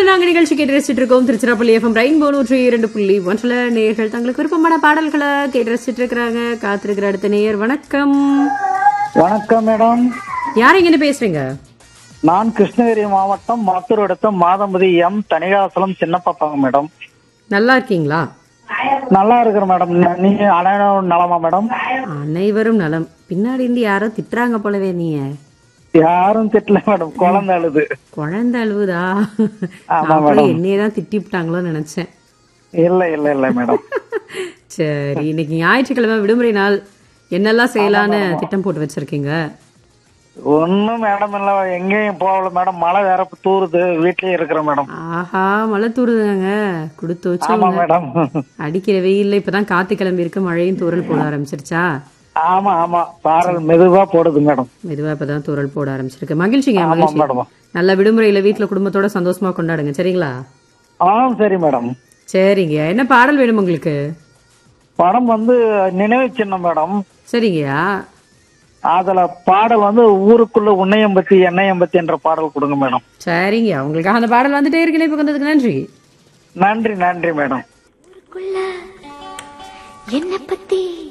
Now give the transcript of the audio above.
நாங்க நிகழ்ச்சி கேட்டு ரசிச்சுட்டு இருக்கோம் திருச்சிராப்பள்ளி எஃப்எம் ரெயின்போ நூற்றி இரண்டு புள்ளி ஒன்றில் நேயர்கள் தங்களுக்கு விருப்பமான பாடல்களை கேட்டு ரசிச்சுட்டு இருக்கிறாங்க காத்திருக்கிற அடுத்த நேயர் வணக்கம் வணக்கம் மேடம் யார் இங்க பேசுறீங்க நான் கிருஷ்ணகிரி மாவட்டம் மாத்தூர் அடுத்த மாதம்பதி எம் தனிகாசலம் சின்னப்பாப்பாங்க மேடம் நல்லா இருக்கீங்களா நல்லா இருக்கிற மேடம் ந- நீங்க அனைவரும் நலமா மேடம் அனைவரும் நலம் பின்னாடி இருந்து யாரோ திட்டுறாங்க போலவே நீங்க யாரும் திட்டல மேடம் குழந்தை அழுது குழந்தை அழுவுதா ஆமா, அப்புறம் என்னையே தான் திட்டி விட்டாங்களோன்னு நினைச்சேன் இல்ல இல்ல இல்ல மேடம் சரி இன்னைக்கு ஞாயிற்றுக்கிழமை விடுமுறை நாள் என்னெல்லாம் செய்யலான்னு திட்டம் போட்டு வச்சிருக்கீங்க ஒண்ணும் மேடம் இல்ல எங்கேயும் போகல மேடம் மழை வேற தூருது வீட்லயே இருக்கிற மேடம் ஆஹா மழை தூருதாங்க கொடுத்து ஆமா வச்சவங்க மேடம் அடிக்கிற வெயில்ல இப்பதான் காத்து கிளம்பி இருக்கு மழையும் தூறல் போட ஆரம்பிச்சிருச்சா ஆமா ஆமா சாரல் மெதுவா போடுது மேடம் மெதுவா இப்பதான் தூறல் போட ஆரம்பிச்சிருக்கு மகிழ்ச்சிங்க ஆமா மகிழ்ச்சி மேடம் நல்ல விடுமுறையில வீட்ல குடும்பத்தோட சந்தோஷமா கொண்டாடுங்க சரிங்களா ஆ சரி மேடம் சரிங்க என்ன பாடல் வேணும் உங்களுக்கு படம் வந்து நினைவு சின்னம் மேடம் சரிங்கய்யா அதுல பாடல் வந்து ஊருக்குள்ள உன்னையம்பத்தி எண்ணெயம்பத்தி என்ற பாடல் கொடுங்க மேடம் சரிங்க உங்களுக்காக அந்த பாடல் வந்துட்டே இருக்கு இப்ப வந்ததுக்கு நன்றி நன்றி நன்றி மேடம் ஊருக்குள்ள என்ன பத்தி